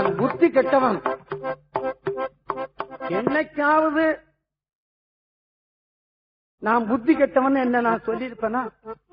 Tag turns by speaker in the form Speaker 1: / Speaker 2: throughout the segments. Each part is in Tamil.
Speaker 1: நான் புத்தி கெட்டவன் என்னைக்காவது நான் புத்தி கெட்டவன் என்ன நான் சொல்லியிருப்பேனா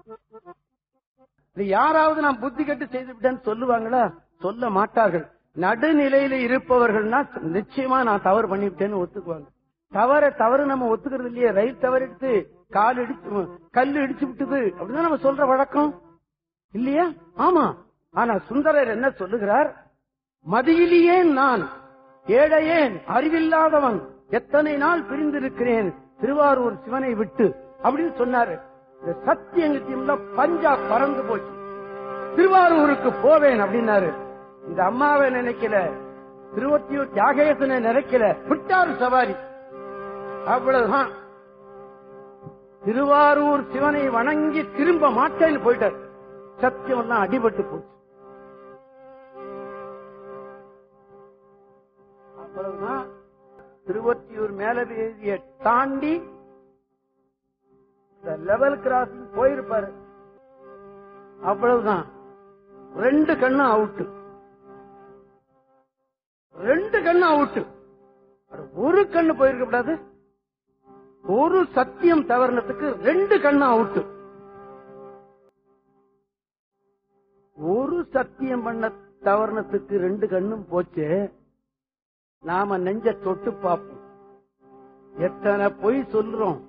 Speaker 1: இது யாராவது நான் புத்தி கெட்டு செய்து விட்டேன்னு சொல்லுவாங்களா சொல்ல மாட்டார்கள் நடுநிலையில இருப்பவர்கள்னா நிச்சயமா நான் தவறு பண்ணிவிட்டேன்னு ஒத்துக்குவாங்க தவற தவறு நம்ம ஒத்துக்கிறது இல்லையே ரயில் தவறிடுத்து கால் இடிச்சு கல் இடிச்சு விட்டது அப்படிதான் நம்ம சொல்ற வழக்கம் இல்லையா ஆமா ஆனா சுந்தரர் என்ன சொல்லுகிறார் மதியிலேயே நான் ஏழையேன் அறிவில்லாதவன் எத்தனை நாள் பிரிந்திருக்கிறேன் திருவாரூர் சிவனை விட்டு அப்படின்னு சொன்னாரு இந்த சத்தியங்கத்தியம்ல பஞ்சா பறந்து போச்சு திருவாரூருக்கு போவேன் அப்படின்னாரு இந்த அம்மாவை நினைக்கல திருவொத்தியூர் தியாகேசனை நினைக்கல விட்டாரு சவாரி அவ்வளவுதான் திருவாரூர் சிவனை வணங்கி திரும்ப மாட்டேன்னு போயிட்டார் சத்தியம் எல்லாம் அடிபட்டு போச்சு அவ்வளவுதான் திருவொத்தியூர் மேலவேதியை தாண்டி லெவல் கிராசிங் போயிருப்பாரு அவ்வளவுதான் ரெண்டு கண்ணும் அவுட்டு ரெண்டு கண்ணும் அவுட்டு ஒரு கண்ணு போயிருக்க கூடாது ஒரு சத்தியம் தவறுனதுக்கு ரெண்டு கண்ணும் அவுட்டு ஒரு சத்தியம் பண்ண தவறுனத்துக்கு ரெண்டு கண்ணும் போச்சு நாம நெஞ்ச தொட்டு பார்ப்போம் எத்தனை பொய் சொல்றோம்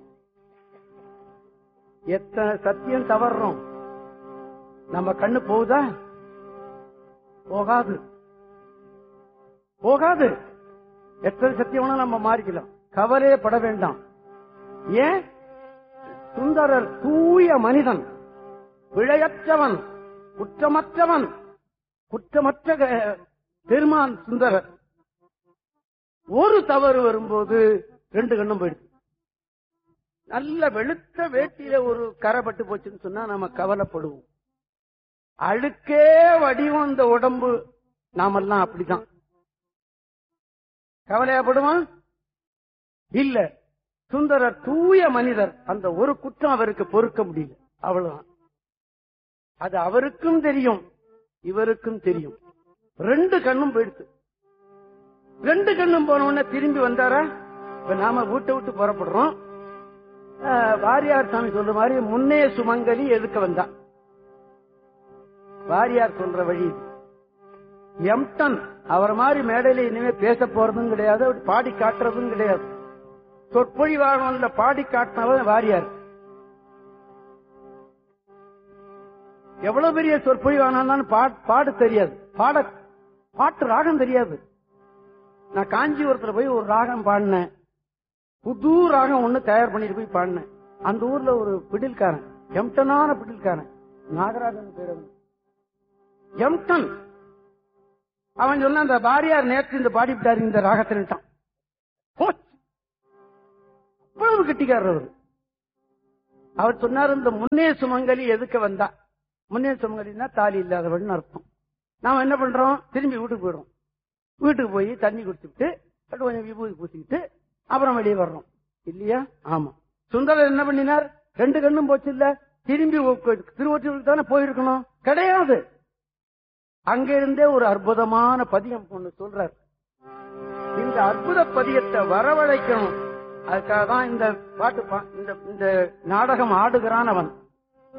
Speaker 1: எத்தனை சத்தியம் தவறுறோம் நம்ம கண்ணு போகுதா போகாது போகாது எத்தனை சத்தியம்னா நம்ம மாறிக்கலாம் கவலையே பட வேண்டாம் ஏன் சுந்தரர் தூய மனிதன் பிழையற்றவன் குற்றமற்றவன் குற்றமற்ற க- பெருமான் சுந்தரர் ஒரு தவறு வரும்போது ரெண்டு கண்ணும் போயிடுது நல்ல வெளுத்த வேட்டியில ஒரு கரை பட்டு போச்சுன்னு சொன்னா நம்ம கவலைப்படுவோம் அழுக்கே வடிவம் இந்த உடம்பு நாமெல்லாம் அப்படிதான் கவலையாப்படுவான் இல்ல சுந்தரர் தூய மனிதர் அந்த ஒரு குற்றம் அவருக்கு பொறுக்க முடியல அவ்வளவுதான் அது அவருக்கும் தெரியும் இவருக்கும் தெரியும் ரெண்டு கண்ணும் போயிடுச்சு ரெண்டு கண்ணும் போன உடனே திரும்பி வந்தாரா இப்ப நாம வீட்டை விட்டு புறப்படுறோம் ஆஹ், வாரியார் சாமி சொல்ற மாதிரி முன்னே சுமங்கலி எதுக்க வந்தா வாரியார் சொல்ற வழி இது. எம்டன் அவர் மாதிரி மேடையில இனிமே பேச போறதும் கிடையாது அவர் பாடி காட்டுறதும் கிடையாது சொற்பொழிவாளன்ல பாடி காட்டினவன் வாரியார் எவ்வளவு பெரிய சொற்பொழிவானாலும் பாடு தெரியாது பாட பாட்டு ராகம் தெரியாது நான் காஞ்சிபுரத்துல போய் ஒரு ராகம் பாடினேன் புது ராகம் ஒண்ணு தயார் பண்ணிட்டு போய் பாடினேன் அந்த ஊர்ல ஒரு பிடில்காரன் எம்டனான பிடில்காரன் நாகராஜன் பேர் அவன். எம்டன் அவன் சொன்ன அந்த பாரியார் நேற்று இந்த பாடிவிட்டாரு இந்த ராகத்தின்ட்டான் போச்சு. அவ்வளவு கட்டிக்காரர் அவர் அவர் சொன்னார் இந்த முன்னே சுமங்கலி எதுக்க வந்தா முன்னே சுமங்கலின்னா தாலி இல்லாதவன் அர்த்தம் நாம என்ன பண்றோம் திரும்பி வீட்டுக்கு போயிடுறோம் வீட்டுக்கு போய் தண்ணி குடிச்சுட்டு அப்படி கொஞ்சம் விபூதி பூசிக்கிட்டு அப்புறம் வெளியே வர்றோம் இல்லையா ஆமா சுந்தரர் என்ன பண்ணினார் ரெண்டு கண்ணும் போச்சு இல்ல திரும்பி திருவொற்றியூருக்கு தானே போயிருக்கணும் கிடையாது அங்க இருந்தே ஒரு அற்புதமான பதியம் ஒண்ணு சொல்றார் இந்த அற்புத பதியத்தை வரவழைக்கணும் அதுக்காக தான் இந்த பாட்டு பா- இந்த இந்த நாடகம் ஆடுகிறான் அவன்